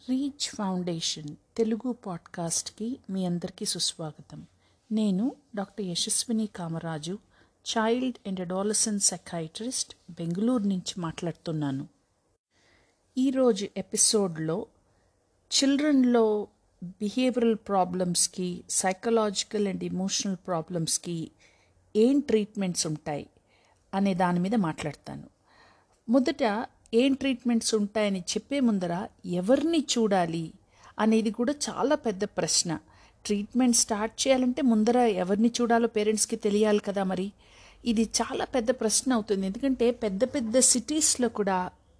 reach foundation Telugu పాడ్కాస్ట్కి మీ అందరికీ సుస్వాగతం నేను doctor Yashaswini Kamaraju child and adolescent psychiatrist Bengaluru నుంచి మాట్లాడుతున్నాను ఈరోజు ఎపిసోడ్లో చిల్డ్రన్లో బిహేవియరల్ ప్రాబ్లమ్స్కి సైకలాజికల్ అండ్ ఎమోషనల్ ప్రాబ్లమ్స్కి ఏం ట్రీట్మెంట్స్ ఉంటాయి అనే దాని మీద మాట్లాడతాను మొదట ఏం ట్రీట్మెంట్స్ ఉంటాయని చెప్పే ముందర ఎవరిని చూడాలి అనేది కూడా చాలా పెద్ద ప్రశ్న ట్రీట్మెంట్ స్టార్ట్ చేయాలంటే ముందర ఎవరిని చూడాలో పేరెంట్స్కి తెలియాలి కదా మరి ఇది చాలా పెద్ద ప్రశ్న అవుతుంది ఎందుకంటే పెద్ద పెద్ద సిటీస్లో కూడా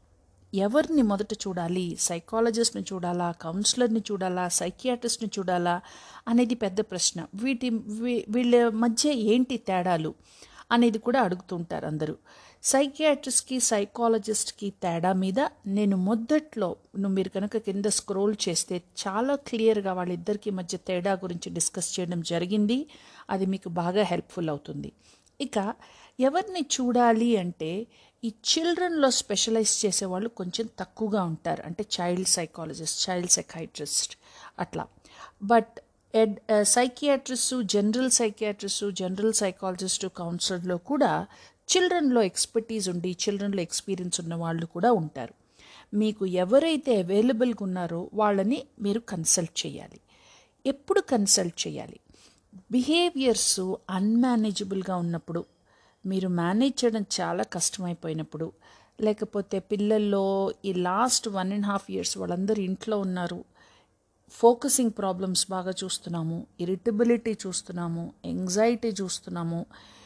ఎవరిని మొదట చూడాలి సైకాలజిస్ట్ని చూడాలా కౌన్సిలర్ని చూడాలా సైకియాట్రిస్ట్ని చూడాలా అనేది పెద్ద ప్రశ్న వీటి వీ- వీళ్ళ మధ్య ఏంటి తేడాలు అనేది కూడా అడుగుతుంటారు అందరూ సైకియాట్రిస్ట్కి సైకాలజిస్ట్కి తేడా మీద నేను మొదట్లో నువ్వు మీరు కనుక కింద స్క్రోల్ చేస్తే చాలా క్లియర్గా వాళ్ళిద్దరికి మధ్య తేడా గురించి డిస్కస్ చేయడం జరిగింది అది మీకు బాగా హెల్ప్ఫుల్ అవుతుంది ఇక ఎవరిని చూడాలి అంటే ఈ చిల్డ్రన్లో స్పెషలైజ్ చేసేవాళ్ళు కొంచెం తక్కువగా ఉంటారు అంటే చైల్డ్ సైకాలజిస్ట్ చైల్డ్ సైకాట్రిస్ట్ అట్లా బట్ ఎడ్ psychiatrist general psychiatrist general psychologist కౌన్సిలర్లో కూడా చిల్డ్రన్లో ఎక్స్పర్టీస్ ఉండి చిల్డ్రన్లో ఎక్స్పీరియన్స్ ఉన్న వాళ్ళు కూడా ఉంటారు మీకు ఎవరైతే అవైలబుల్గా ఉన్నారో వాళ్ళని మీరు కన్సల్ట్ చేయాలి ఎప్పుడు కన్సల్ట్ చేయాలి బిహేవియర్స్ అన్మేనేజబుల్గా ఉన్నప్పుడు మీరు మేనేజ్ చేయడం చాలా కష్టమైపోయినప్పుడు లేకపోతే పిల్లల్లో ఈ last one and half years వాళ్ళందరూ ఇంట్లో ఉన్నారు ఫోకసింగ్ ప్రాబ్లమ్స్ బాగా చూస్తున్నాము ఇరిటబిలిటీ చూస్తున్నాము ఎంగ్జైటీ చూస్తున్నాము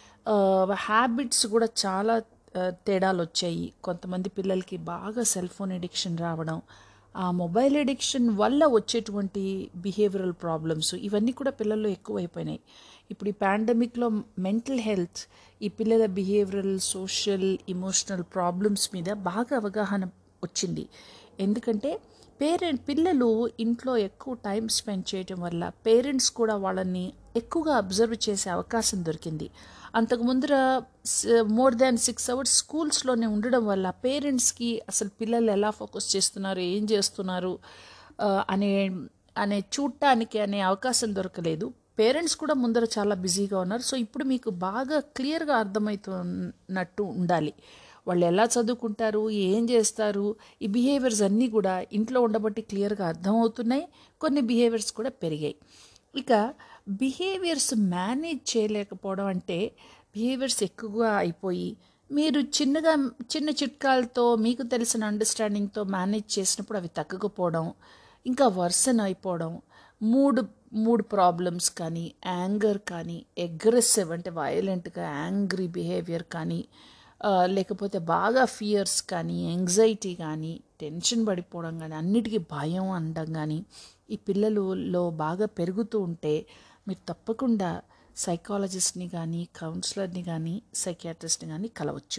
హ్యాబిట్స్ కూడా చాలా ఆ, తేడాలు వచ్చాయి కొంతమంది పిల్లలకి బాగా సెల్ ఫోన్ ఎడిక్షన్ రావడం ఆ మొబైల్ ఎడిక్షన్ వల్ల వచ్చేటువంటి బిహేవియరల్ ప్రాబ్లమ్స్ ఇవన్నీ కూడా పిల్లల్లో ఎక్కువైపోయినాయి ఇప్పుడు ఈ పాండమిక్లో మెంటల్ హెల్త్ ఈ పిల్లల బిహేవియరల్ సోషల్ ఇమోషనల్ ప్రాబ్లమ్స్ మీద బాగా అవగాహన వచ్చింది ఎందుకంటే పేరెంట్ పిల్లలు ఇంట్లో ఎక్కువ టైం స్పెండ్ చేయటం వల్ల పేరెంట్స్ కూడా వాళ్ళని ఎక్కువగా అబ్జర్వ్ చేసే అవకాశం దొరికింది అంతకు ముందర మోర్ దాన్ సిక్స్ అవర్స్ స్కూల్స్లోనే ఉండడం వల్ల పేరెంట్స్కి అసలు పిల్లలు ఎలా ఫోకస్ చేస్తున్నారు ఏం చేస్తున్నారు ఆ, అనే అనే చూడటానికి అనే అవకాశం దొరకలేదు పేరెంట్స్ కూడా ముందర చాలా బిజీగా ఉన్నారు సో ఇప్పుడు మీకు బాగా క్లియర్గా అర్థమవుతున్నట్టు ఉండాలి వాళ్ళు ఎలా చదువుకుంటారు ఏం చేస్తారు ఈ బిహేవియర్స్ అన్నీ కూడా ఇంట్లో ఉండబట్టి క్లియర్గా అర్థమవుతున్నాయి కొన్ని బిహేవియర్స్ కూడా పెరిగాయి ఇక బిహేవియర్స్ మేనేజ్ చేయలేకపోవడం అంటే బిహేవియర్స్ ఎక్కువగా అయిపోయి మీరు చిన్నగా చిన్న చిట్కాలతో మీకు తెలిసిన అండర్స్టాండింగ్తో మేనేజ్ చేసినప్పుడు అవి తగ్గకపోవడం ఇంకా వర్సన్ అయిపోవడం మూడ్ మూడ్ ప్రాబ్లమ్స్ కానీ యాంగర్ కానీ అగ్రెసివ్ అంటే వైలెంట్గా యాంగ్రీ బిహేవియర్ కానీ ఆ, లేకపోతే బాగా ఫియర్స్ కానీ ఎంగ్జైటీ కానీ టెన్షన్ పడిపోవడం కానీ అన్నిటికీ భయం అనడం కానీ ఈ పిల్లలలో బాగా పెరుగుతూ ఉంటే మీరు తప్పకుండా సైకాలజిస్ట్ని కానీ కౌన్సిలర్ని కానీ సైకియాట్రిస్ట్ని కానీ కలవచ్చు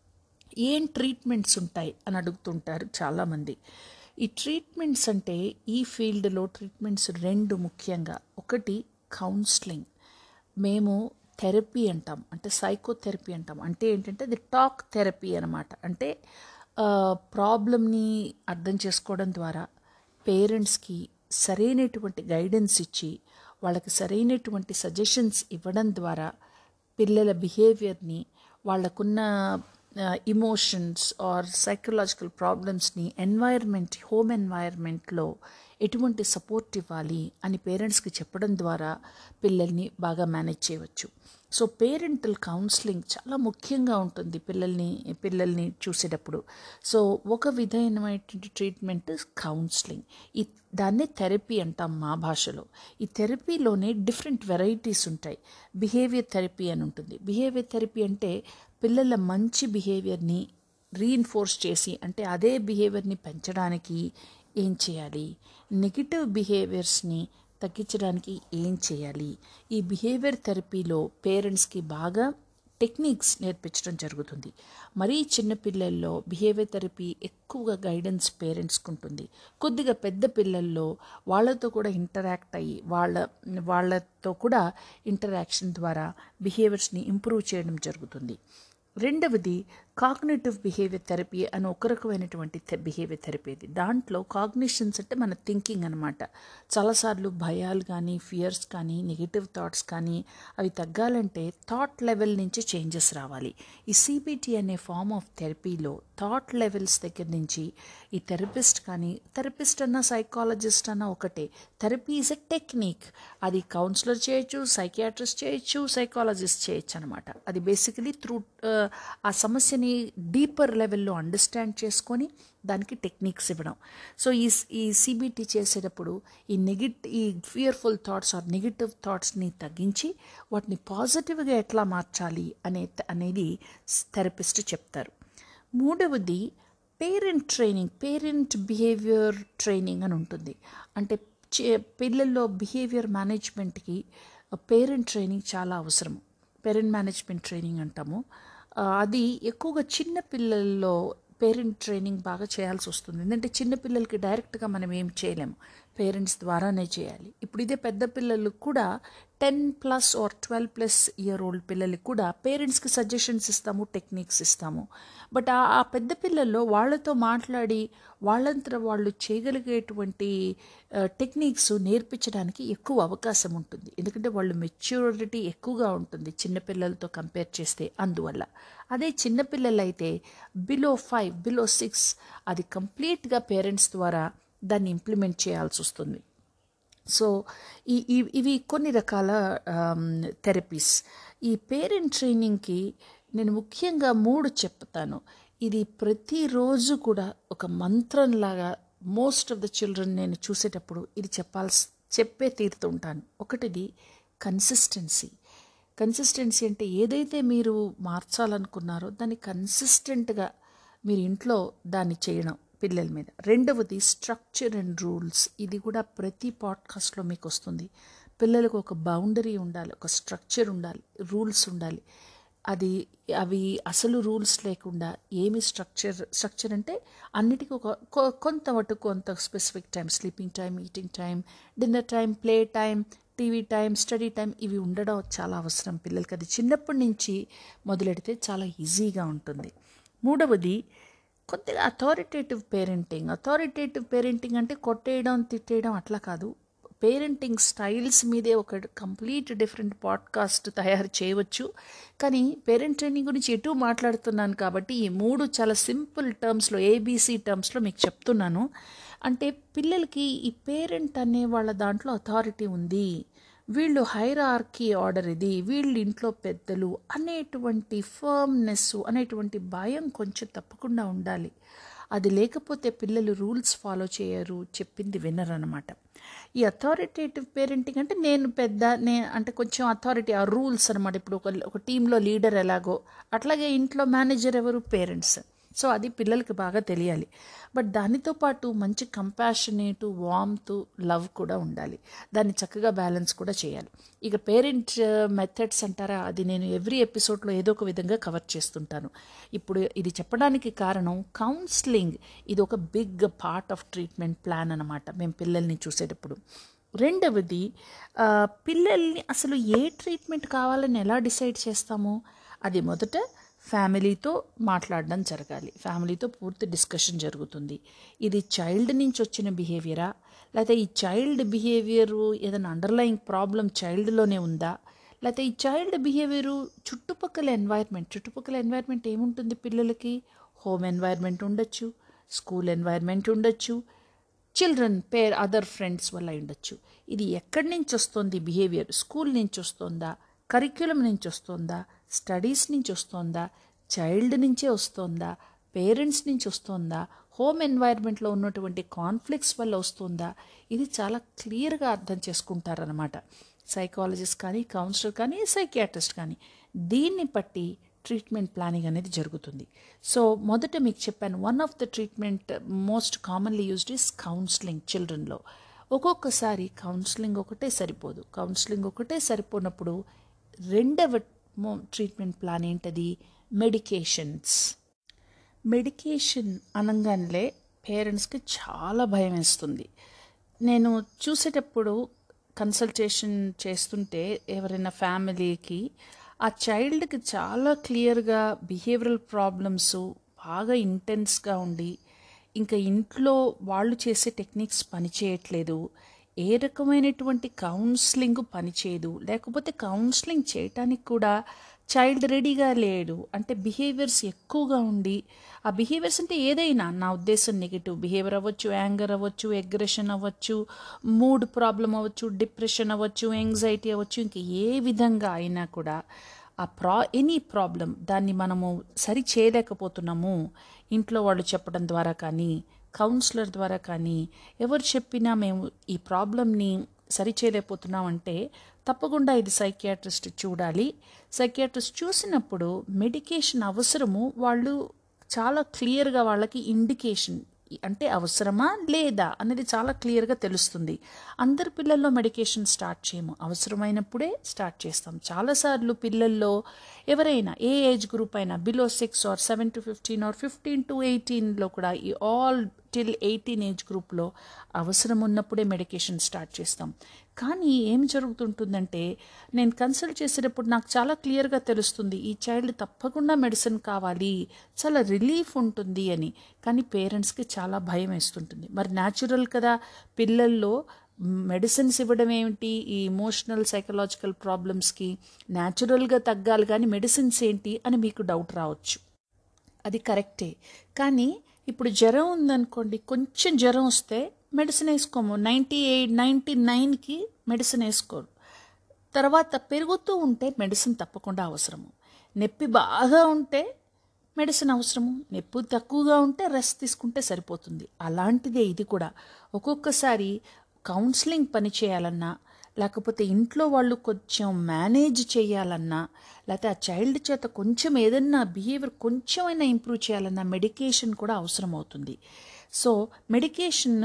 ఏం ట్రీట్మెంట్స్ ఉంటాయి అని అడుగుతుంటారు చాలామంది ఈ ట్రీట్మెంట్స్ అంటే ఈ ఫీల్డ్లో ట్రీట్మెంట్స్ రెండు ముఖ్యంగా ఒకటి కౌన్సిలింగ్ మేము థెరపీ అంటాం అంటే సైకోథెరపీ అంటాం అంటే ఏంటంటే అది టాక్ థెరపీ అనమాట అంటే ప్రాబ్లమ్ని అర్థం చేసుకోవడం ద్వారా పేరెంట్స్కి సరైనటువంటి గైడెన్స్ ఇచ్చి వాళ్ళకి సరైనటువంటి సజెషన్స్ ఇవ్వడం ద్వారా పిల్లల బిహేవియర్ని వాళ్ళకున్న ఇమోషన్స్ ఆర్ సైకలాజికల్ ప్రాబ్లమ్స్ని ఎన్వైర్మెంట్ హోమ్ ఎన్వైర్మెంట్లో ఎటువంటి సపోర్ట్ ఇవ్వాలి అని పేరెంట్స్కి చెప్పడం ద్వారా పిల్లల్ని బాగా మేనేజ్ చేయవచ్చు సో పేరెంటల్ కౌన్సిలింగ్ చాలా ముఖ్యంగా ఉంటుంది పిల్లల్ని పిల్లల్ని చూసేటప్పుడు సో ఒక విధమైనటువంటి ట్రీట్మెంట్ కౌన్సిలింగ్ ఈ దాన్నే థెరపీ అంటాం మా భాషలో ఈ థెరపీలోనే డిఫరెంట్ వెరైటీస్ ఉంటాయి బిహేవియర్ థెరపీ అని ఉంటుంది బిహేవియర్ థెరపీ అంటే పిల్లల మంచి బిహేవియర్ని రీఇన్ఫోర్స్ చేసి అంటే అదే బిహేవియర్ని పెంచడానికి ఏం చేయాలి నెగిటివ్ బిహేవియర్స్ని తగ్గించడానికి ఏం చేయాలి ఈ బిహేవియర్ థెరపీలో పేరెంట్స్కి బాగా టెక్నిక్స్ నేర్పించడం జరుగుతుంది మరీ చిన్న పిల్లల్లో బిహేవియర్ థెరపీ ఎక్కువగా గైడెన్స్ పేరెంట్స్కి ఉంటుంది కొద్దిగా పెద్ద పిల్లల్లో వాళ్ళతో కూడా ఇంటరాక్ట్ అయ్యి వాళ్ళ వాళ్ళతో కూడా ఇంటరాక్షన్ ద్వారా బిహేవియర్స్ని ఇంప్రూవ్ చేయడం జరుగుతుంది రెండవది కాగ్నేటివ్ బిహేవియర్ థెరపీ అని ఒక రకమైనటువంటి బిహేవియర్ థెరపీ ఇది దాంట్లో కాగ్నిషన్స్ అంటే మన థింకింగ్ అనమాట చాలాసార్లు భయాలు కానీ ఫియర్స్ కానీ నెగిటివ్ థాట్స్ కానీ అవి తగ్గాలంటే థాట్ లెవెల్ నుంచి చేంజెస్ రావాలి ఈ సిబిటి అనే ఫామ్ ఆఫ్ థెరపీలో థాట్ లెవెల్స్ దగ్గర నుంచి ఈ థెరపిస్ట్ కానీ థెరపిస్ట్ అన్న సైకాలజిస్ట్ అన్న ఒకటే థెరపీ ఈజ్ ఎ టెక్నిక్ అది కౌన్సిలర్ చేయొచ్చు సైకియాట్రిస్ట్ చేయొచ్చు సైకాలజిస్ట్ చేయొచ్చు అనమాట అది బేసికలీ త్రూ ఆ సమస్యని డీపర్ లెవెల్లో అండర్స్టాండ్ చేసుకొని దానికి టెక్నిక్స్ ఇవ్వడం సో ఈ ఈ సిబిటి చేసేటప్పుడు ఈ నెగిట్ ఈ ఫియర్ఫుల్ థాట్స్ ఆర్ నెగిటివ్ థాట్స్ని తగ్గించి వాటిని పాజిటివ్గా ఎట్లా మార్చాలి అనే అనేది థెరపిస్ట్ చెప్తారు మూడవది parent training parent behaviour training అని ఉంటుంది అంటే పిల్లల్లో బిహేవియర్ మేనేజ్మెంట్కి పేరెంట్ ట్రైనింగ్ చాలా అవసరం పేరెంట్ మేనేజ్మెంట్ ట్రైనింగ్ అంటాము అది ఎక్కువగా చిన్న పిల్లల్లో పేరెంట్ ట్రైనింగ్ బాగా చేయాల్సి వస్తుంది ఎందుకంటే చిన్న పిల్లలకి డైరెక్ట్గా మనం ఏం చేయలేము పేరెంట్స్ ద్వారానే చేయాలి ఇప్పుడు ఇదే పెద్ద పిల్లలకు కూడా ten plus or twelve plus year old పిల్లలకి కూడా పేరెంట్స్కి సజెషన్స్ ఇస్తాము టెక్నిక్స్ ఇస్తాము బట్ ఆ పెద్ద పిల్లల్లో వాళ్ళతో మాట్లాడి వాళ్ళంతా వాళ్ళు చేయగలిగేటువంటి టెక్నిక్స్ నేర్పించడానికి ఎక్కువ అవకాశం ఉంటుంది ఎందుకంటే వాళ్ళు మెచ్యూరిటీ ఎక్కువగా ఉంటుంది చిన్నపిల్లలతో కంపేర్ చేస్తే అందువల్ల అదే చిన్నపిల్లలు అయితే బిలో ఫైవ్ బిలో సిక్స్ అది కంప్లీట్గా పేరెంట్స్ ద్వారా దాన్ని ఇంప్లిమెంట్ చేయాల్సి వస్తుంది సో ఈ ఇవి కొన్ని రకాల థెరపీస్ ఈ పేరెంట్ ట్రైనింగ్కి నేను ముఖ్యంగా మూడు చెప్తాను ఇది ప్రతిరోజు కూడా ఒక మంత్రంలాగా మోస్ట్ ఆఫ్ ద చిల్డ్రన్ నేను చూసేటప్పుడు ఇది చెప్పాల్సి చెప్పే తీరుతూ ఉంటాను ఒకటిది కన్సిస్టెన్సీ కన్సిస్టెన్సీ అంటే ఏదైతే మీరు మార్చాలనుకున్నారో దాన్ని కన్సిస్టెంట్గా మీరు ఇంట్లో దాన్ని చేయడం పిల్లల మీద రెండవది స్ట్రక్చర్ అండ్ రూల్స్ ఇది కూడా ప్రతి పాడ్కాస్ట్లో మీకు వస్తుంది పిల్లలకు ఒక బౌండరీ ఉండాలి ఒక స్ట్రక్చర్ ఉండాలి రూల్స్ ఉండాలి అది అవి అసలు రూల్స్ లేకుండా ఏమి స్ట్రక్చర్ స్ట్రక్చర్ అంటే అన్నిటికీ ఒక కొంత మటుకు కొంత specific time sleeping time eating time dinner time play time TV time study time ఇవి ఉండడం చాలా అవసరం పిల్లలకి అది చిన్నప్పటి నుంచి మొదలెడితే చాలా ఈజీగా ఉంటుంది మూడవది కొద్దిగా అథారిటేటివ్ పేరెంటింగ్ అథారిటేటివ్ పేరెంటింగ్ అంటే కొట్టేయడం తిట్టేయడం అట్లా కాదు పేరెంటింగ్ స్టైల్స్ మీదే ఒక కంప్లీట్ డిఫరెంట్ పాడ్కాస్ట్ తయారు చేయవచ్చు కానీ పేరెంట్ ట్రైనింగ్ గురించి ఎటు మాట్లాడుతున్నాను కాబట్టి ఈ మూడు చాలా సింపుల్ టర్మ్స్లో ఏబీసీ టర్మ్స్లో మీకు చెప్తున్నాను అంటే పిల్లలకి ఈ పేరెంట్ అనే వాళ్ళ దాంట్లో అథారిటీ ఉంది వీళ్ళు హైరార్కీ ఆర్డర్ ఇది వీళ్ళు ఇంట్లో పెద్దలు అనేటువంటి ఫర్మ్నెస్ అనేటువంటి భయం కొంచెం తప్పకుండా ఉండాలి అది లేకపోతే పిల్లలు రూల్స్ ఫాలో చేయరు చెప్పింది వినరు అనమాట ఈ అథారిటేటివ్ పేరెంటింగ్ అంటే నేను పెద్ద నే అంటే కొంచెం అథారిటీ ఆ రూల్స్ అనమాట ఇప్పుడు ఒక ఒక టీంలో లీడర్ ఎలాగో అట్లాగే ఇంట్లో మేనేజర్ ఎవరు పేరెంట్స్ సో అది పిల్లలకి బాగా తెలియాలి బట్ దానితో పాటు మంచి కంపాషనేట్ వామ్త్ లవ్ కూడా ఉండాలి దాన్ని చక్కగా బ్యాలెన్స్ కూడా చేయాలి ఇక పేరెంట్ మెథడ్స్ అంటారా అది నేను ఎవ్రీ ఎపిసోడ్లో ఏదో ఒక విధంగా కవర్ చేస్తుంటాను ఇప్పుడు ఇది చెప్పడానికి కారణం కౌన్సిలింగ్ ఇది ఒక big part of treatment plan అనమాట మేము పిల్లల్ని చూసేటప్పుడు రెండవది పిల్లల్ని అసలు ఏ ట్రీట్మెంట్ కావాలని ఎలా డిసైడ్ చేస్తామో అది మొదట ఫ్యామిలీతో మాట్లాడడం జరగాలి ఫ్యామిలీతో పూర్తి డిస్కషన్ జరుగుతుంది ఇది చైల్డ్ నుంచి వచ్చిన బిహేవియరా లేకపోతే ఈ చైల్డ్ బిహేవియరు ఏదైనా అండర్లయింగ్ ప్రాబ్లం చైల్డ్లోనే ఉందా లేకపోతే ఈ చైల్డ్ బిహేవియరు చుట్టుపక్కల ఎన్వైర్న్మెంట్ చుట్టుపక్కల ఎన్వైర్న్మెంట్ ఏముంటుంది పిల్లలకి హోమ్ ఎన్వైర్న్మెంట్ ఉండొచ్చు స్కూల్ ఎన్వైర్న్మెంట్ ఉండొచ్చు చిల్డ్రన్ పేర్ అదర్ ఫ్రెండ్స్ వల్ల ఉండొచ్చు ఇది ఎక్కడి నుంచి వస్తుంది బిహేవియర్ స్కూల్ నుంచి వస్తుందా కరిక్యులం నుంచి వస్తుందా స్టడీస్ నుంచి వస్తుందా చైల్డ్ నుంచే వస్తుందా పేరెంట్స్ నుంచి వస్తుందా హోమ్ ఎన్వైర్న్మెంట్లో ఉన్నటువంటి కాన్ఫ్లిక్ట్స్ వల్ల వస్తుందా ఇది చాలా క్లియర్గా అర్థం చేసుకుంటారనమాట సైకాలజిస్ట్ కానీ కౌన్సిలర్ కానీ సైకియాట్రిస్ట్ కానీ దీన్ని బట్టి ట్రీట్మెంట్ ప్లానింగ్ అనేది జరుగుతుంది సో మొదట మీకు చెప్పాను one of the treatment most commonly used is counselling చిల్డ్రన్లో ఒక్కొక్కసారి కౌన్సిలింగ్ ఒకటే సరిపోదు కౌన్సిలింగ్ ఒకటే సరిపోనప్పుడు రెండవ ట్రీట్మెంట్ ప్లాన్ ఏంటది మెడికేషన్స్ మెడికేషన్ అనగానే పేరెంట్స్కి చాలా భయం వేస్తుంది నేను చూసేటప్పుడు కన్సల్టేషన్ చేస్తుంటే ఎవరైనా ఫ్యామిలీకి ఆ చైల్డ్కి చాలా క్లియర్గా బిహేవియరల్ ప్రాబ్లమ్స్ బాగా ఇంటెన్స్గా ఉండి ఇంకా ఇంట్లో వాళ్ళు చేసే టెక్నిక్స్ పనిచేయట్లేదు ఏ రకమైనటువంటి కౌన్సిలింగ్ పనిచేయదు లేకపోతే కౌన్సిలింగ్ చేయటానికి కూడా చైల్డ్ రెడీగా లేడు అంటే బిహేవియర్స్ ఎక్కువగా ఉండి ఆ బిహేవియర్స్ అంటే ఏదైనా నా ఉద్దేశం నెగిటివ్ బిహేవియర్ అవ్వచ్చు యాంగర్ అవ్వచ్చు ఎగ్రెషన్ అవ్వచ్చు మూడ్ ప్రాబ్లం అవ్వచ్చు డిప్రెషన్ అవ్వచ్చు యాంగ్జైటీ అవ్వచ్చు ఇంకా ఏ విధంగా అయినా కూడా ఆ ప్రా ఎనీ ప్రాబ్లం దాన్ని మనము సరి చేయలేకపోతున్నాము ఇంట్లో వాళ్ళు చెప్పడం ద్వారా కానీ కౌన్సిలర్ ద్వారా కానీ ఎవరు చెప్పినా మేము ఈ ప్రాబ్లమ్ని సరి చేయలేకపోతున్నామంటే తప్పకుండా ఇది సైకియాట్రిస్ట్ చూడాలి సైకియాట్రిస్ట్ చూసినప్పుడు మెడికేషన్ అవసరము వాళ్ళు చాలా క్లియర్గా వాళ్ళకి ఇండికేషన్ అంటే అవసరమా లేదా అనేది చాలా క్లియర్గా తెలుస్తుంది అందరు పిల్లల్లో మెడికేషన్ స్టార్ట్ చేయము అవసరమైనప్పుడే స్టార్ట్ చేస్తాం చాలాసార్లు పిల్లల్లో ఎవరైనా ఏ ఏజ్ గ్రూప్ అయినా below six or seven to fifteen or fifteen to ఎయిటీన్లో కూడా ఈ ఆల్ టిల్ ఎయిటీన్ ఏజ్ గ్రూప్లో అవసరం ఉన్నప్పుడే మెడికేషన్ స్టార్ట్ చేస్తాం కానీ ఏం జరుగుతుంటుందంటే నేను కన్సల్ట్ చేసేటప్పుడు నాకు చాలా క్లియర్గా తెలుస్తుంది ఈ చైల్డ్ తప్పకుండా మెడిసిన్ కావాలి చాలా రిలీఫ్ ఉంటుంది అని కానీ పేరెంట్స్కి చాలా భయం వేస్తుంటుంది మరి న్యాచురల్ కదా పిల్లల్లో మెడిసిన్స్ ఇవ్వడం ఏమిటి ఈ ఇమోషనల్ సైకలాజికల్ ప్రాబ్లమ్స్కి న్యాచురల్గా తగ్గాలి కానీ మెడిసిన్స్ ఏంటి అని మీకు డౌట్ రావచ్చు అది కరెక్టే కానీ ఇప్పుడు జ్వరం ఉందనుకోండి కొంచెం జ్వరం వస్తే మెడిసిన్ వేసుకోము నైంటీ ఎయిట్ నైంటీ నైన్కి మెడిసిన్ వేసుకోరు తర్వాత పెరుగుతూ ఉంటే మెడిసిన్ తప్పకుండా అవసరము నొప్పి బాగా ఉంటే మెడిసిన్ అవసరము నొప్పి తక్కువగా ఉంటే రెస్ట్ తీసుకుంటే సరిపోతుంది అలాంటిదే ఇది కూడా ఒక్కొక్కసారి కౌన్సిలింగ్ పని చేయాలన్నా లేకపోతే ఇంట్లో వాళ్ళు కొంచెం మేనేజ్ చేయాలన్నా లేకపోతే ఆ చైల్డ్ చేత కొంచెం ఏదన్నా బిహేవియర్ కొంచెమైనా ఇంప్రూవ్ చేయాలన్నా మెడికేషన్ కూడా అవసరం అవుతుంది సో మెడికేషన్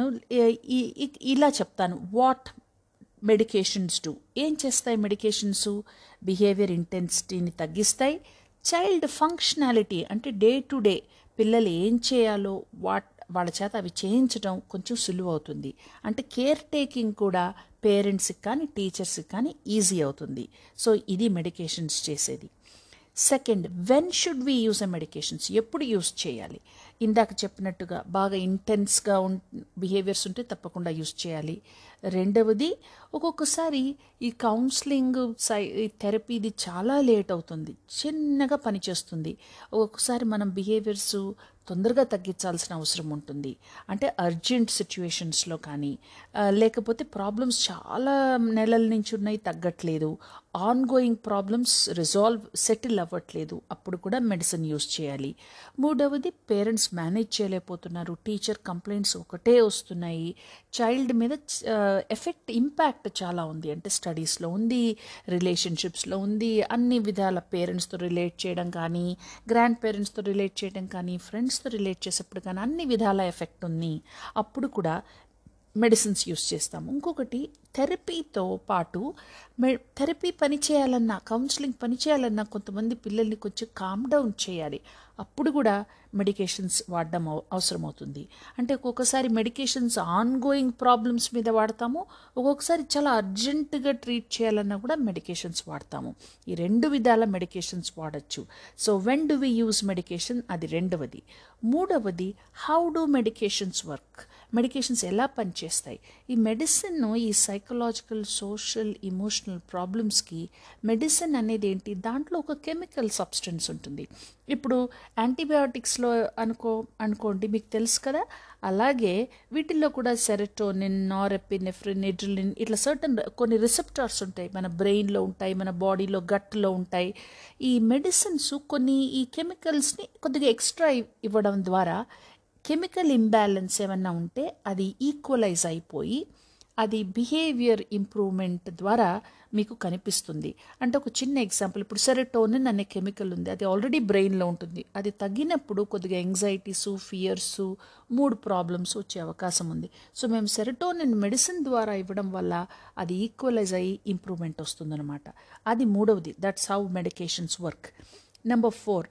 ఇలా చెప్తాను వాట్ మెడికేషన్స్ డు ఏం చేస్తాయి మెడికేషన్స్ బిహేవియర్ ఇంటెన్సిటీని తగ్గిస్తాయి చైల్డ్ ఫంక్షనాలిటీ అంటే డే టు డే పిల్లలు ఏం చేయాలో వాట్ వాళ్ళ చేత అవి చేయించడం కొంచెం సులువు అవుతుంది అంటే కేర్ టేకింగ్ కూడా పేరెంట్స్కి కానీ టీచర్స్కి కానీ ఈజీ అవుతుంది సో ఇది మెడికేషన్స్ చేసేది second when should we use uh medications ఎప్పుడు యూజ్ చేయాలి ఇందాక చెప్పినట్టుగా బాగా ఇంటెన్స్గా ఉం బిహేవియర్స్ ఉంటే తప్పకుండా యూజ్ చేయాలి రెండవది ఒక్కొక్కసారి ఈ కౌన్సిలింగ్ సై థెరపీ ఇది చాలా లేట్ అవుతుంది చిన్నగా పనిచేస్తుంది ఒక్కొక్కసారి మనం బిహేవియర్స్ తొందరగా తగ్గించాల్సిన అవసరం ఉంటుంది అంటే అర్జెంట్ సిచ్యువేషన్స్లో కానీ లేకపోతే ప్రాబ్లమ్స్ చాలా నెలల నుంచి ఉన్నాయి తగ్గట్లేదు ongoing problems resolve settle అవ్వట్లేదు అప్పుడు కూడా మెడిసిన్ యూస్ చేయాలి మూడవది పేరెంట్స్ మేనేజ్ చేయలేకపోతున్నారు టీచర్ కంప్లైంట్స్ ఒకటే వస్తున్నాయి చైల్డ్ మీద ఎఫెక్ట్ ఇంపాక్ట్ చాలా ఉంది అంటే స్టడీస్లో ఉంది రిలేషన్షిప్స్లో ఉంది అన్ని విధాల పేరెంట్స్తో రిలేట్ చేయడం కానీ గ్రాండ్ పేరెంట్స్తో రిలేట్ చేయడం కానీ ఫ్రెండ్స్తో రిలేట్ చేసేప్పుడు కానీ అన్ని విధాల ఎఫెక్ట్ ఉంది అప్పుడు కూడా మెడిసిన్స్ యూస్ చేస్తాము ఇంకొకటి థెరపీతో పాటు మె థెరపీ పని చేయాలన్నా కౌన్సిలింగ్ పని చేయాలన్నా కొంతమంది పిల్లల్ని కొంచెం కామ్ డౌన్ చేయాలి అప్పుడు కూడా మెడికేషన్స్ వాడడం అవసరం అవుతుంది అంటే ఒక్కొక్కసారి మెడికేషన్స్ ఆన్ గోయింగ్ ప్రాబ్లమ్స్ మీద వాడతాము ఒక్కొక్కసారి చాలా అర్జెంటుగా ట్రీట్ చేయాలన్నా కూడా మెడికేషన్స్ వాడతాము ఈ రెండు విధాల మెడికేషన్స్ వాడచ్చు so when do we use medication అది రెండవది మూడవది how do medications work medications ఎలా పనిచేస్తాయి ఈ మెడిసిన్ ఈ సైకలాజికల్ సోషల్ ఇమోషనల్ ప్రాబ్లమ్స్కి మెడిసిన్ అనేది ఏంటి దాంట్లో ఒక కెమికల్ సబ్స్టెన్స్ ఉంటుంది ఇప్పుడు యాంటీబయాటిక్స్లో అనుకో అనుకోండి మీకు తెలుసు కదా అలాగే వీటిల్లో కూడా సెరటోనిన్ నారెపినెఫ్రిన్ ఎడ్రిలిన్ ఇట్లా సర్టన్ కొన్ని రిసెప్టార్స్ ఉంటాయి మన బ్రెయిన్లో ఉంటాయి మన బాడీలో గట్లో ఉంటాయి ఈ మెడిసిన్స్ కొన్ని ఈ కెమికల్స్ని కొద్దిగా ఎక్స్ట్రా ఇవ్వడం ద్వారా కెమికల్ ఇంబ్యాలెన్స్ ఏమన్నా ఉంటే అది ఈక్వలైజ్ అయిపోయి అది బిహేవియర్ ఇంప్రూవ్మెంట్ ద్వారా మీకు కనిపిస్తుంది అంటే ఒక చిన్న ఎగ్జాంపుల్ ఇప్పుడు సెరటోనిన్ అనే కెమికల్ ఉంది అది ఆల్రెడీ బ్రెయిన్లో ఉంటుంది అది తగ్గినప్పుడు కొద్దిగా ఎంగ్జైటీస్ ఫియర్స్ మూడ్ ప్రాబ్లమ్స్ వచ్చే అవకాశం ఉంది సో మేము సెరటోనిన్ మెడిసిన్ ద్వారా ఇవ్వడం వల్ల అది ఈక్వలైజ్ అయ్యి ఇంప్రూవ్మెంట్ వస్తుందన్నమాట అది మూడవది that's how medications work number four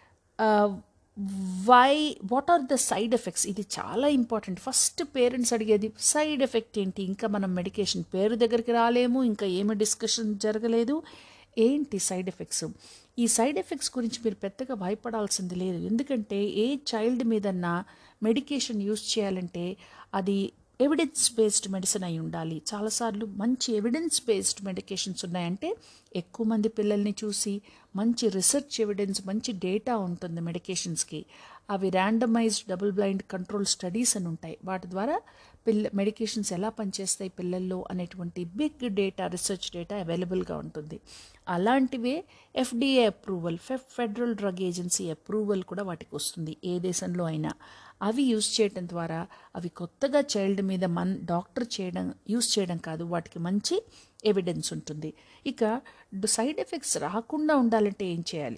why what are the side effects ఇది చాలా ఇంపార్టెంట్ ఫస్ట్ పేరెంట్స్ అడిగేది సైడ్ ఎఫెక్ట్ ఏంటి ఇంకా మనం మెడికేషన్ పేరు దగ్గరికి రాలేము ఇంకా ఏమి డిస్కషన్ జరగలేదు ఏంటి సైడ్ ఎఫెక్ట్స్ ఈ సైడ్ ఎఫెక్ట్స్ గురించి మీరు పెద్దగా భయపడాల్సింది లేదు ఎందుకంటే ఏ చైల్డ్ మీదన్నా మెడికేషన్ యూస్ చేయాలంటే అది ఎవిడెన్స్ బేస్డ్ మెడిసిన్ అయి ఉండాలి చాలాసార్లు మంచి ఎవిడెన్స్ బేస్డ్ మెడికేషన్స్ ఉన్నాయంటే ఎక్కువ మంది పిల్లల్ని చూసి మంచి రీసెర్చ్ ఎవిడెన్స్ మంచి డేటా ఉంటుంది మెడికేషన్స్కి అవి randomised double blind control studies అని ఉంటాయి వాటి ద్వారా పిల్ల మెడికేషన్స్ ఎలా పనిచేస్తాయి పిల్లల్లో అనేటువంటి బిగ్ డేటా రీసెర్చ్ డేటా అవైలబుల్గా ఉంటుంది అలాంటివే FDA approval federal drug agency approval కూడా వాటికి వస్తుంది ఏ దేశంలో అయినా అవి యూస్ చేయడం ద్వారా అవి కొత్తగా చైల్డ్ మీద మన్ డాక్టర్ చేయడం యూస్ చేయడం కాదు వాటికి మంచి ఎవిడెన్స్ ఉంటుంది ఇక సైడ్ ఎఫెక్ట్స్ రాకుండా ఉండాలంటే ఏం చేయాలి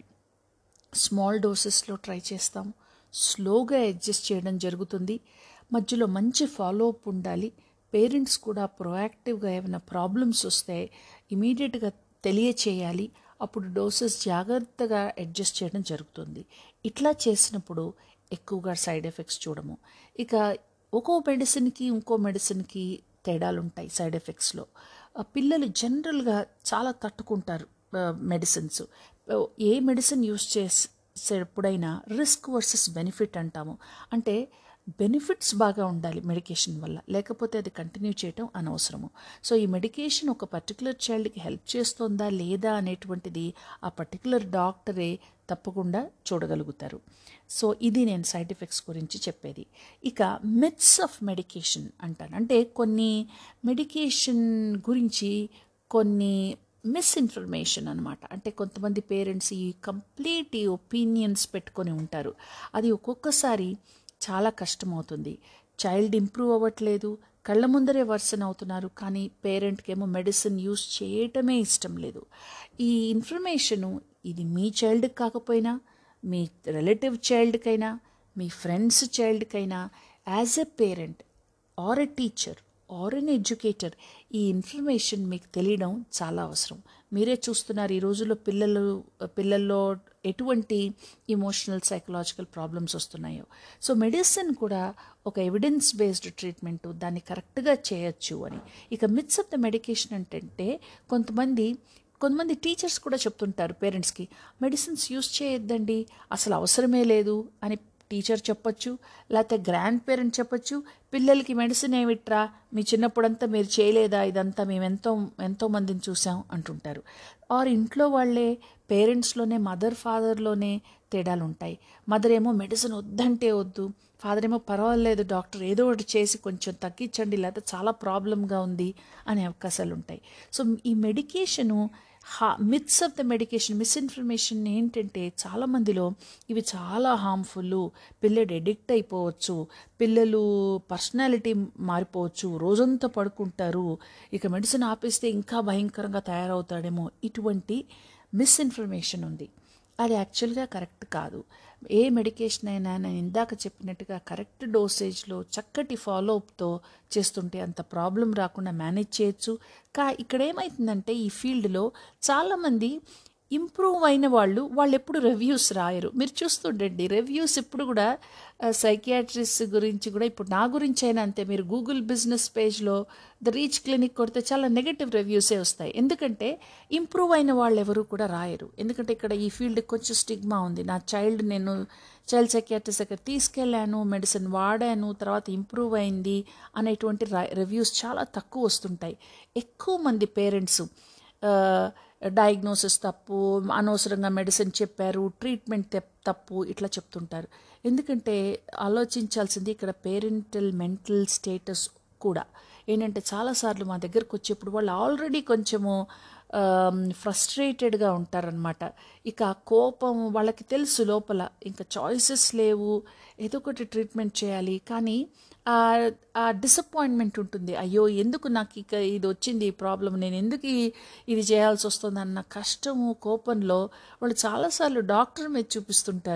స్మాల్ డోసెస్లో ట్రై చేస్తాం స్లోగా అడ్జస్ట్ చేయడం జరుగుతుంది మధ్యలో మంచి ఫాలో అప్ ఉండాలి పేరెంట్స్ కూడా ప్రొయాక్టివ్గా ఏమైనా ప్రాబ్లమ్స్ వస్తే ఇమీడియట్గా తెలియచేయాలి అప్పుడు డోసెస్ జాగ్రత్తగా అడ్జస్ట్ చేయడం జరుగుతుంది ఇట్లా చేసినప్పుడు ఎక్కువగా సైడ్ ఎఫెక్ట్స్ చూడము ఇక ఒక్కో మెడిసిన్కి ఇంకో మెడిసిన్కి తేడాలు ఉంటాయి సైడ్ ఎఫెక్ట్స్లో పిల్లలు జనరల్గా చాలా తట్టుకుంటారు మెడిసిన్స్ ఏ మెడిసిన్ యూస్ చేసేటప్పుడైనా రిస్క్ వర్సెస్ బెనిఫిట్ అంటాము అంటే బెనిఫిట్స్ బాగా ఉండాలి మెడికేషన్ వల్ల లేకపోతే అది కంటిన్యూ చేయటం అనవసరము సో ఈ మెడికేషన్ ఒక పర్టికులర్ చైల్డ్కి హెల్ప్ చేస్తుందా లేదా అనేటువంటిది ఆ పర్టికులర్ డాక్టరే తప్పకుండా చూడగలుగుతారు సో ఇది నేను సైడ్ ఎఫెక్ట్స్ గురించి చెప్పేది ఇక మిత్స్ ఆఫ్ మెడికేషన్ అంటాను అంటే కొన్ని మెడికేషన్ గురించి కొన్ని మిస్ఇన్ఫర్మేషన్ అనమాట అంటే కొంతమంది పేరెంట్స్ ఈ కంప్లీట్ ఈ ఒపీనియన్స్ పెట్టుకొని ఉంటారు అది ఒక్కొక్కసారి చాలా కష్టమవుతుంది చైల్డ్ ఇంప్రూవ్ అవ్వట్లేదు కళ్ళ ముందరే వర్సన్ అవుతున్నారు కానీ పేరెంట్కి ఏమో మెడిసిన్ యూస్ చేయటమే ఇష్టం లేదు ఈ ఇన్ఫర్మేషను ఇది మీ చైల్డ్కి కాకపోయినా మీ రిలేటివ్ చైల్డ్కైనా మీ ఫ్రెండ్స్ చైల్డ్కైనా as a parent or a teacher or an educator ఈ ఇన్ఫర్మేషన్ మీకు తెలియడం చాలా అవసరం మీరే చూస్తున్నారు ఈ రోజుల్లో పిల్లలు పిల్లల్లో ఎటువంటి ఇమోషనల్ సైకలాజికల్ ప్రాబ్లమ్స్ వస్తున్నాయో సో మెడిసిన్ కూడా ఒక ఎవిడెన్స్ బేస్డ్ ట్రీట్మెంట్ దాన్ని కరెక్ట్గా చేయొచ్చు అని ఇక మిత్స్ ఆఫ్ ద మెడికేషన్ అంటే కొంతమంది కొంతమంది టీచర్స్ కూడా చెప్తుంటారు పేరెంట్స్కి మెడిసిన్స్ యూస్ చేయొద్దండి అసలు అవసరమే లేదు అని టీచర్ చెప్పొచ్చు లేకపోతే గ్రాండ్ పేరెంట్ చెప్పొచ్చు పిల్లలకి మెడిసిన్ ఏమిట్రా మీ చిన్నప్పుడంతా మీరు చేయలేదా ఇదంతా మేము ఎంతో ఎంతో మందిని చూసాం అంటుంటారు ఆర్ ఇంట్లో వాళ్ళే పేరెంట్స్లోనే మదర్ ఫాదర్లోనే తేడాలు ఉంటాయి మదర్ ఏమో మెడిసిన్ వద్దంటే వద్దు ఫాదర్ ఏమో పర్వాలేదు డాక్టర్ ఏదో ఒకటి చేసి కొంచెం తగ్గించండి లేకపోతే చాలా ప్రాబ్లంగా ఉంది అనే అవకాశాలు ఉంటాయి సో ఈ మెడికేషను హా myths of the medication misinformation ఏంటంటే చాలామందిలో ఇవి చాలా హార్మ్ఫుల్ పిల్లడు ఎడిక్ట్ అయిపోవచ్చు పిల్లలు పర్సనాలిటీ మారిపోవచ్చు రోజంతా పడుకుంటారు ఇక మెడిసిన్ ఆపేస్తే ఇంకా భయంకరంగా తయారవుతాడేమో ఇటువంటి మిస్ఇన్ఫర్మేషన్ ఉంది అది యాక్చువల్గా కరెక్ట్ కాదు ఏ మెడికేషన్ అయినా నేను ఇందాక చెప్పినట్టుగా కరెక్ట్ డోసేజ్లో చక్కటి ఫాలోఅప్తో చేస్తుంటే అంత ప్రాబ్లం రాకుండా మేనేజ్ చేయొచ్చు కా ఇక్కడ ఏమవుతుందంటే ఈ ఫీల్డ్లో చాలామంది ఇంప్రూవ్ అయిన వాళ్ళు వాళ్ళు ఎప్పుడు రివ్యూస్ రాయరు మీరు చూస్తుండండి రివ్యూస్ ఇప్పుడు కూడా సైకియాట్రిస్ట్ గురించి కూడా ఇప్పుడు నా గురించి అయినా అంతే మీరు గూగుల్ బిజినెస్ పేజ్లో ద రీచ్ క్లినిక్ కొడితే చాలా నెగటివ్ రివ్యూసే వస్తాయి ఎందుకంటే ఇంప్రూవ్ అయిన వాళ్ళు ఎవరు కూడా రాయరు ఎందుకంటే ఇక్కడ ఈ ఫీల్డ్ కొంచెం స్టిగ్మా ఉంది నా చైల్డ్ నేను చైల్డ్ సైకియాట్రిస్ట్ దగ్గర తీసుకెళ్ళాను మెడిసిన్ వాడాను తర్వాత ఇంప్రూవ్ అయింది అనేటువంటి రివ్యూస్ చాలా తక్కువ వస్తుంటాయి ఎక్కువ మంది పేరెంట్స్ డయాగ్నోసిస్ తప్పు అనవసరంగా మెడిసిన్ చెప్పారు ట్రీట్మెంట్ తప్పు ఇట్లా చెప్తుంటారు ఎందుకంటే ఆలోచించాల్సింది ఇక్కడ పేరెంటల్ మెంటల్ స్టేటస్ కూడా ఏంటంటే చాలాసార్లు మా దగ్గరకు వచ్చేప్పుడు వాళ్ళు ఆల్రెడీ కొంచెము ఫ్రస్ట్రేటెడ్గా ఉంటారనమాట ఇక ఆ కోపం వాళ్ళకి తెలుసు లోపల ఇంకా చాయిసెస్ లేవు ఏదో ఒకటి ట్రీట్మెంట్ చేయాలి కానీ ఆ డిసప్పాయింట్మెంట్ ఉంటుంది అయ్యో ఎందుకు నాకు ఇక ఇది వచ్చింది ఈ ప్రాబ్లం నేను ఎందుకు ఇది చేయాల్సి వస్తుంది అన్న కష్టము కోపంలో వాళ్ళు చాలాసార్లు డాక్టర్ మీద చూపిస్తుంటారు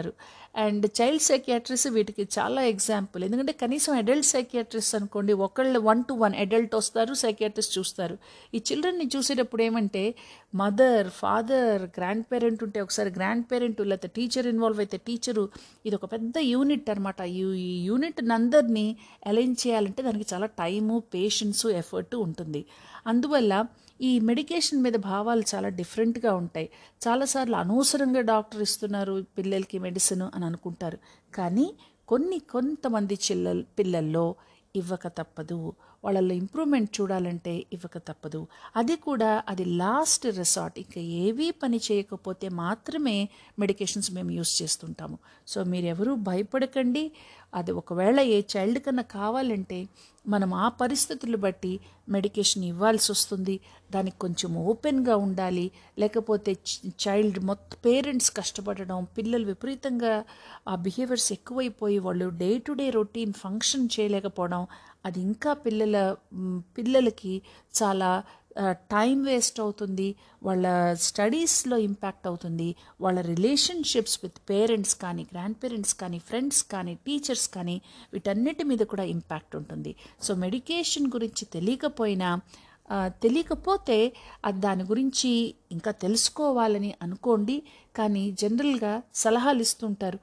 అండ్ చైల్డ్ సైకియాట్రిస్ట్ వీటికి చాలా ఎగ్జాంపుల్ ఎందుకంటే కనీసం అడల్ట్ సైకియాట్రిస్ట్ అనుకోండి ఒకళ్ళు వన్ టు వన్ అడల్ట్ వస్తారు సైకియాట్రిస్ట్ చూస్తారు ఈ చిల్డ్రన్ని చూసేటప్పుడు ఏమంటే మదర్ ఫాదర్ గ్రాండ్ పేరెంట్ ఉంటే ఒకసారి గ్రాండ్ పేరెంట్ లేకపోతే టీచర్ ఇన్వాల్వ్ అయితే టీచరు ఇది ఒక పెద్ద యూనిట్ అనమాట ఈ యూనిట్ అందరినీ అలైన్ చేయాలంటే దానికి చాలా టైము పేషెన్సు ఎఫర్ట్ ఉంటుంది అందువల్ల ఈ మెడికేషన్ మీద భావాలు చాలా డిఫరెంట్గా ఉంటాయి చాలాసార్లు అనవసరంగా డాక్టర్ ఇస్తున్నారు పిల్లలకి మెడిసిన్ అని అనుకుంటారు కానీ కొన్ని కొంతమంది చిల్లల్ పిల్లల్లో ఇవ్వక తప్పదు వాళ్ళల్లో ఇంప్రూవ్మెంట్ చూడాలంటే ఇవ్వక తప్పదు అది కూడా అది లాస్ట్ రిసార్ట్ ఇంకా ఏవీ పని చేయకపోతే మాత్రమే మెడికేషన్స్ మేము యూస్ చేస్తుంటాము సో మీరెవరూ భయపడకండి అది ఒకవేళ ఏ చైల్డ్ కన్నా కావాలంటే మనం ఆ పరిస్థితులు బట్టి మెడికేషన్ ఇవ్వాల్సి వస్తుంది దానికి కొంచెం ఓపెన్గా ఉండాలి లేకపోతే చైల్డ్ మొత్తం పేరెంట్స్ కష్టపడడం పిల్లలు విపరీతంగా ఆ బిహేవియర్స్ ఎక్కువైపోయి వాళ్ళు day to day routine function చేయలేకపోవడం అది ఇంకా పిల్లల పిల్లలకి చాలా టైం వేస్ట్ అవుతుంది వాళ్ళ స్టడీస్లో ఇంపాక్ట్ అవుతుంది వాళ్ళ రిలేషన్షిప్స్ విత్ పేరెంట్స్ కానీ గ్రాండ్ పేరెంట్స్ కానీ ఫ్రెండ్స్ కానీ టీచర్స్ కానీ వీటన్నిటి మీద కూడా ఇంపాక్ట్ ఉంటుంది సో మెడికేషన్ గురించి తెలియకపోయినా తెలియకపోతే అది దాని గురించి ఇంకా తెలుసుకోవాలని అనుకోండి కానీ జనరల్గా సలహాలు ఇస్తుంటారు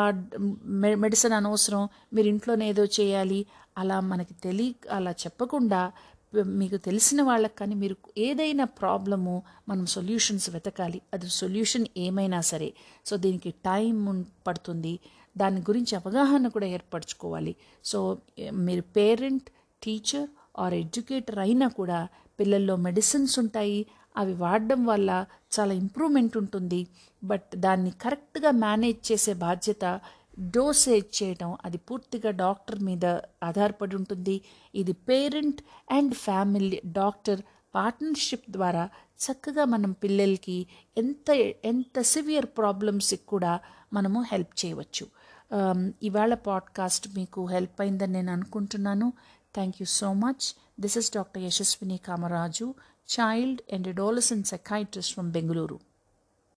మెడిసిన్ అనవసరం మీరు ఇంట్లోనే ఏదో చేయాలి అలా మనకి తెలియ అలా చెప్పకుండా మీకు తెలిసిన వాళ్ళకి కానీ మీరు ఏదైనా ప్రాబ్లము మనం సొల్యూషన్స్ వెతకాలి అది సొల్యూషన్ ఏమైనా సరే సో దీనికి టైం పడుతుంది దాని గురించి అవగాహన కూడా ఏర్పరచుకోవాలి సో మీరు పేరెంట్ టీచర్ ఆర్ ఎడ్యుకేటర్ అయినా కూడా పిల్లల్లో మెడిసిన్స్ ఉంటాయి అవి వాడడం వల్ల చాలా ఇంప్రూవ్మెంట్ ఉంటుంది బట్ దాన్ని కరెక్ట్గా మేనేజ్ చేసే బాధ్యత డోసేజ్ చేయడం అది పూర్తిగా డాక్టర్ మీద ఆధారపడి ఉంటుంది ఇది parent and family doctor partnership ద్వారా చక్కగా మనం పిల్లలకి ఎంత ఎంత సివియర్ ప్రాబ్లమ్స్కి కూడా మనము హెల్ప్ చేయవచ్చు ఇవాళ పాడ్కాస్ట్ మీకు హెల్ప్ అయిందని నేను అనుకుంటున్నాను thank you so much this is doctor Yashaswini Kamaraju child and adolescent psychiatrist from Bengaluru